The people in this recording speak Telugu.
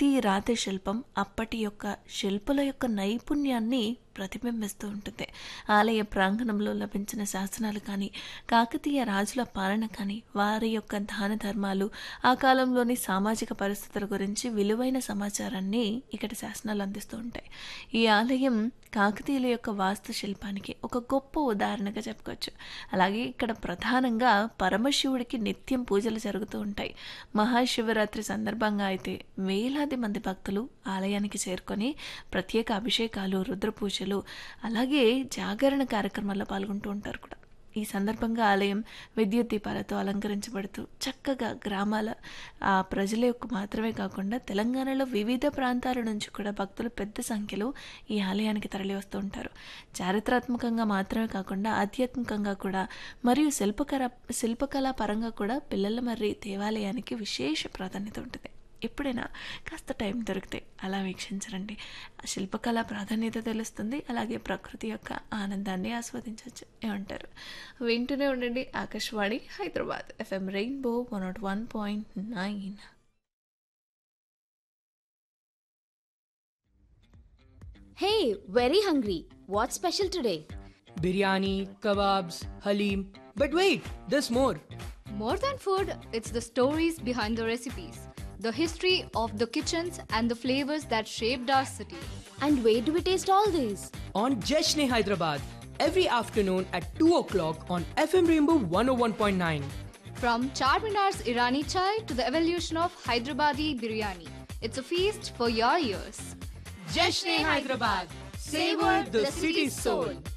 ప్రతి రాతి శిల్పం అప్పటి యొక్క శిల్పుల యొక్క నైపుణ్యాన్ని ప్రతిబింబిస్తూ ఉంటుంది ఆలయ ప్రాంగణంలో లభించిన శాసనాలు కానీ కాకతీయ రాజుల పాలన కానీ వారి యొక్క దాన ధర్మాలు ఆ కాలంలోని సామాజిక పరిస్థితుల గురించి విలువైన సమాచారాన్ని ఇక్కడ శాసనాలు అందిస్తూ ఉంటాయి ఈ ఆలయం కాకతీయుల యొక్క వాస్తు శిల్పానికి ఒక గొప్ప ఉదాహరణగా చెప్పుకోవచ్చు అలాగే ఇక్కడ ప్రధానంగా పరమశివుడికి నిత్యం పూజలు జరుగుతూ ఉంటాయి మహాశివరాత్రి సందర్భంగా అయితే వేలాది మంది భక్తులు ఆలయానికి చేరుకొని ప్రత్యేక అభిషేకాలు రుద్ర పూజలు అలాగే జాగరణ కార్యక్రమాల్లో పాల్గొంటూ ఉంటారు కూడా ఈ సందర్భంగా ఆలయం విద్యుత్ దీపాలతో అలంకరించబడుతూ చక్కగా గ్రామాల ఆ ప్రజల యొక్క మాత్రమే కాకుండా తెలంగాణలో వివిధ ప్రాంతాల నుంచి కూడా భక్తులు పెద్ద సంఖ్యలో ఈ ఆలయానికి తరలి వస్తూ ఉంటారు చారిత్రాత్మకంగా మాత్రమే కాకుండా ఆధ్యాత్మికంగా కూడా మరియు శిల్పకర శిల్పకళా పరంగా కూడా పిల్లల మరి దేవాలయానికి విశేష ప్రాధాన్యత ఉంటుంది ఎప్పుడైనా కాస్త టైం దొరికితే అలా వీక్షించరండి ఆ శిల్పకళ ప్రాధాన్యత తెలుస్తుంది అలాగే ప్రకృతి యొక్క ఆనందాన్ని ఆస్వాదించవచ్చు ఏమంటారు వింటూనే ఉండండి Akashvani Hyderabad FM Rainbow one nought one point nine Hey, very hungry. What's special today? Biryani, kebabs, halim. But wait, there's more. More than food, it's the stories behind the recipes, the history of the kitchens, and the flavors that shaped our city. And where do we taste all these? On Jeshne Hyderabad, every afternoon at 2 o'clock on FM Rainbow 101.9. From Charminar's Irani chai to the evolution of Hyderabadi biryani, it's a feast for your ears. Jeshne Hyderabad, savor the city's soul.